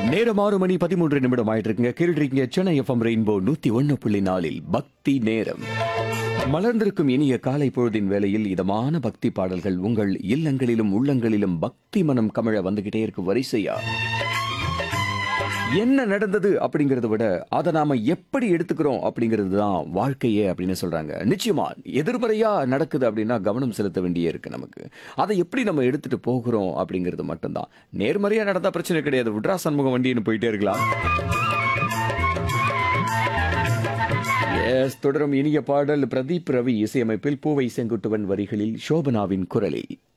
நேரம் ஆறு மணி பதிமூன்று நிமிடம் ஆயிட்டு இருக்குங்க கேட்டுருக்கீங்க சென்னை எஃப்எம் ரெயின்போ நூத்தி ஒன்னு புள்ளி நாலில் பக்தி நேரம் மலர்ந்திருக்கும் இனிய காலை பொழுதின் வேளையில் இதமான பக்தி பாடல்கள் உங்கள் இல்லங்களிலும் உள்ளங்களிலும் பக்தி மனம் கமழ வந்துகிட்டே இருக்கு வரிசையா என்ன நடந்தது அப்படிங்கறத விட அதை நாம எப்படி எடுத்துக்கிறோம் அப்படிங்கிறது தான் வாழ்க்கையே அப்படின்னு சொல்றாங்க நிச்சயமா எதிர்மறையா நடக்குது அப்படின்னா கவனம் செலுத்த வேண்டியே இருக்கு நமக்கு அதை எப்படி நம்ம எடுத்துட்டு போகிறோம் அப்படிங்கிறது மட்டும்தான் நேர்மறையா நடந்தா பிரச்சனை கிடையாது விட்ரா சண்முகம் வண்டின்னு போயிட்டே இருக்கலாம் எஸ் தொடரும் இனிய பாடல் பிரதீப் ரவி இசையமைப்பில் பூவை செங்குட்டுவன் வரிகளில் சோபனாவின் குரலில்